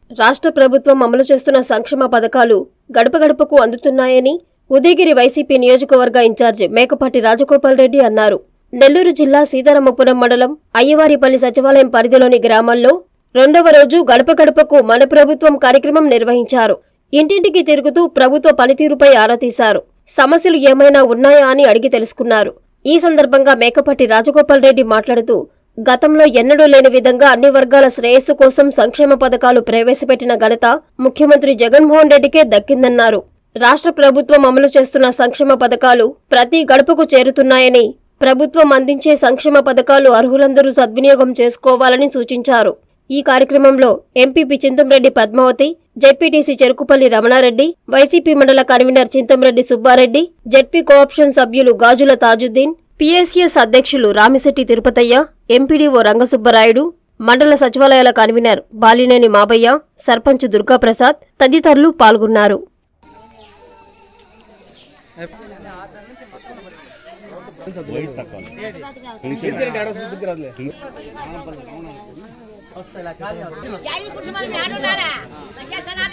రాష్ట్ర ప్రభుత్వం అమలు చేస్తున్న సంక్షేమ పథకాలు గడప గడపకు అందుతున్నాయని ఉదయగిరి వైసీపీ నియోజకవర్గ ఇన్ఛార్జ్ మేకపాటి రాజగోపాల్ రెడ్డి అన్నారు నెల్లూరు జిల్లా సీతారామపురం మండలం అయ్యవారిపల్లి సచివాలయం పరిధిలోని గ్రామాల్లో రెండవ రోజు గడప గడపకు మన ప్రభుత్వం కార్యక్రమం నిర్వహించారు ఇంటింటికి తిరుగుతూ ప్రభుత్వ పనితీరుపై ఆరా తీశారు సమస్యలు ఏమైనా ఉన్నాయా అని అడిగి తెలుసుకున్నారు ఈ సందర్భంగా మేకపాటి రాజగోపాల్ రెడ్డి మాట్లాడుతూ గతంలో ఎన్నడూ లేని విధంగా అన్ని వర్గాల శ్రేయస్సు కోసం సంక్షేమ పథకాలు ప్రవేశపెట్టిన ఘనత ముఖ్యమంత్రి జగన్మోహన్ రెడ్డికే దక్కిందన్నారు రాష్ట్ర ప్రభుత్వం అమలు చేస్తున్న సంక్షేమ పథకాలు ప్రతి గడపకు చేరుతున్నాయని ప్రభుత్వం అందించే సంక్షేమ పథకాలు అర్హులందరూ సద్వినియోగం చేసుకోవాలని సూచించారు ఈ కార్యక్రమంలో ఎంపీపీ చింతంరెడ్డి పద్మావతి జెడ్పీటీసీ చెరుకుపల్లి రమణారెడ్డి వైసీపీ మండల convener Chintamreddy Subbareddy ZP cooption సభ్యులు గాజుల తాజుద్దీన్ పీఎస్ఎస్ అధ్యక్షులు రామిశెట్టి తిరుపతయ్య ఎంపీడీఓ రంగసుబ్బరాయుడు మండల సచివాలయాల కన్వీనర్ బాలినేని మాబయ్య సర్పంచ్ దుర్గాప్రసాద్ తదితరులు పాల్గొన్నారు యాభై కుటుంబాలు మేడున్నారా చేస్తున్నారా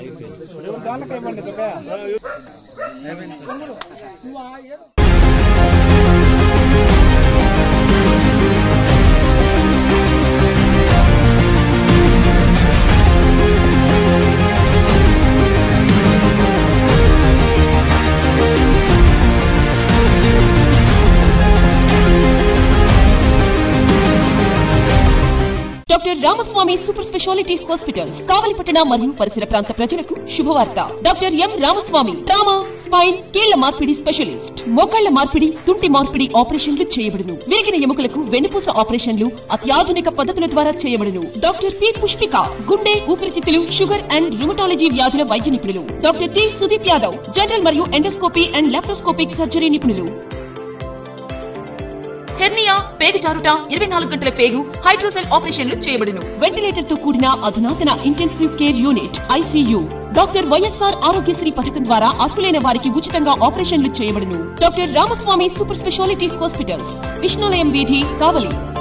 doctor Ramaswamy super speciality hospitals కావలిపట్టణ మరియు పరిసర ప్రాంత ప్రజలకు శుభవార్త doctor M Ramaswamy trauma spine కీళ్ల మార్పిడి స్పెషలిస్ట్ మోకాళ్ల మార్పిడి తుంటి మార్పిడి ఆపరేషన్లు చేయబడును విరిగిన ఎముకలకు వెన్నుపూస ఆపరేషన్లు అత్యాధునిక పద్ధతుల ద్వారా చేయబడును డాక్టర్ పి పుష్పిక గుండె ఊపిరితిత్తులు షుగర్ అండ్ రుమటాలజీ వ్యాధుల వైద్య నిపుణులు doctor T Sudeep Yadav general మరియు ఎండోస్కోపీ అండ్ లాప్రోస్కోపిక్ సర్జరీ నిపుణులు హెర్నియా పేగు జారుట ఇరవై నాలుగు గంటల పేగు హైడ్రోసెల్ ఆపరేషన్లు చేయబడును వెంటిలేటర్ తో కూడిన అధునాతన intensive care unit ICU doctor YSR Aarogyasri పథకం ద్వారా అర్హులైన వారికి ఉచితంగా ఆపరేషన్లు చేయబడును doctor Ramaswamy super speciality hospitals Vishnulayam వీధి కావలి